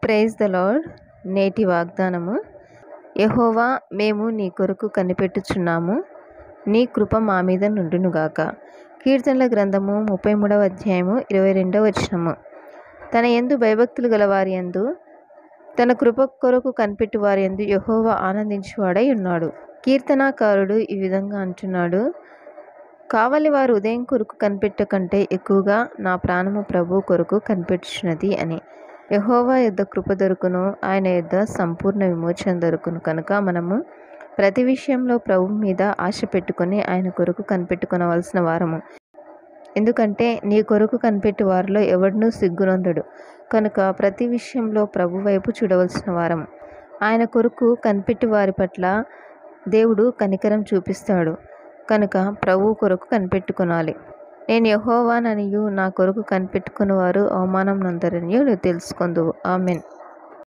praise the lord నేటి వాగ్దానము యహోవా మేము నీ కొరకు కనిపెట్టుచున్నాము నీ కృప మా మీద నుండునుగాక కీర్తనల గ్రంథము ముప్పై మూడవ అధ్యాయము ఇరవై రెండవ వచనము తన ఎందు భయభక్తులు గల వారి యందు తన కృప కొరకు కనిపెట్టు వారి యందు యహోవా ఆనందించువాడై ఉన్నాడు కీర్తనాకారుడు ఈ విధంగా అంటున్నాడు కావలి వారు ఉదయం కొరకు కనిపెట్ట కంటే ఎక్కువగా నా ప్రాణము ప్రభు కొరకు కనిపెట్టుచున్నది అని యహోవా యొద్ద కృప దొరుకును ఆయన యొద్ద సంపూర్ణ విమోచన దొరుకును కనుక మనము ప్రతి విషయంలో ప్రభు మీద ఆశ పెట్టుకొని ఆయన కొరకు కనిపెట్టుకొనవలసిన వారము ఎందుకంటే నీ కొరకు కనిపెట్టి వారిలో ఎవడునూ సిగ్గునందడు కనుక ప్రతి విషయంలో ప్రభు వైపు చూడవలసిన వారం ఆయన కొరకు కనిపెట్టి వారి పట్ల దేవుడు కనికరం చూపిస్తాడు కనుక ప్రభు కొరకు కనిపెట్టుకొనాలి నేను యహోవాననియు నా కొరకు కనిపెట్టుకుని వారు అవమానం నందరనియు నువ్వు తెలుసుకుందువు ఆమెన్